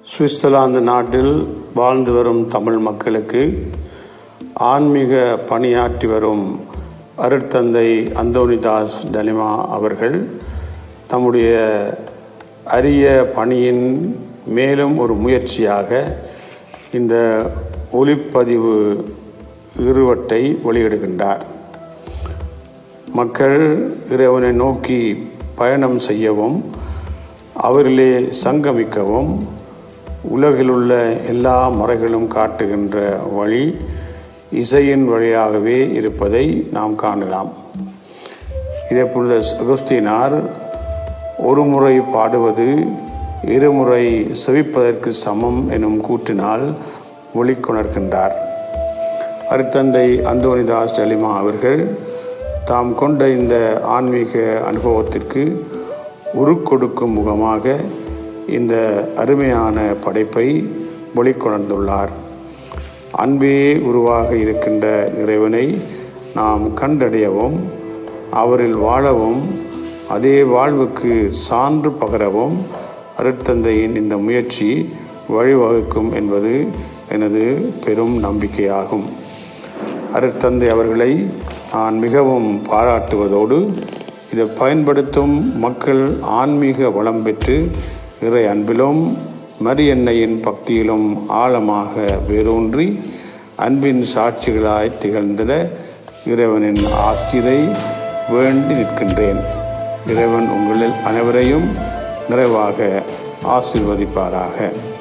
Switzerland நாட்டில் வாழ்ந்து வரும் தமிழ் மக்களுக்கு ஆன்மீக பணியாற்றி வரும் அருட்தந்தை அந்தோனிதாஸ் டலிமா அவர்கள் தம்முடைய அரிய பணியின் மேலும் ஒரு முயற்சியாக இந்த ஒளிப்பதிவு இருவட்டை வெளியிடுகின்றார் மக்கள் இறைவனை நோக்கி பயணம் செய்யவும் அவரிலே சங்கமிக்கவும் உலகிலுள்ள எல்லா மறைகளும் காட்டுகின்ற வழி இசையின் வழியாகவே இருப்பதை நாம் காணலாம் இதே புனித அகுஸ்தினார் ஒரு முறை பாடுவது இருமுறை செவிப்பதற்கு சமம் எனும் கூற்றினால் ஒளிக்கொணர்கின்றார் அருத்தந்தை அந்தோனிதாஸ் டலிமா அவர்கள் தாம் கொண்ட இந்த ஆன்மீக அனுபவத்திற்கு உருக்கொடுக்கும் முகமாக இந்த அருமையான படைப்பை வெளிக்கொணர்ந்துள்ளார் அன்பே உருவாக இருக்கின்ற இறைவனை நாம் கண்டடையவும் அவரில் வாழவும் அதே வாழ்வுக்கு சான்று பகரவும் அருட்தந்தையின் இந்த முயற்சி வழிவகுக்கும் என்பது எனது பெரும் நம்பிக்கையாகும் அருட்தந்தை அவர்களை நான் மிகவும் பாராட்டுவதோடு இதை பயன்படுத்தும் மக்கள் ஆன்மீக வளம் பெற்று இறை அன்பிலும் மரியன்னையின் பக்தியிலும் ஆழமாக வேரூன்றி அன்பின் சாட்சிகளாய் திகழ்ந்திட இறைவனின் ஆசிரை வேண்டி நிற்கின்றேன் இறைவன் உங்களில் அனைவரையும் நிறைவாக ஆசிர்வதிப்பாராக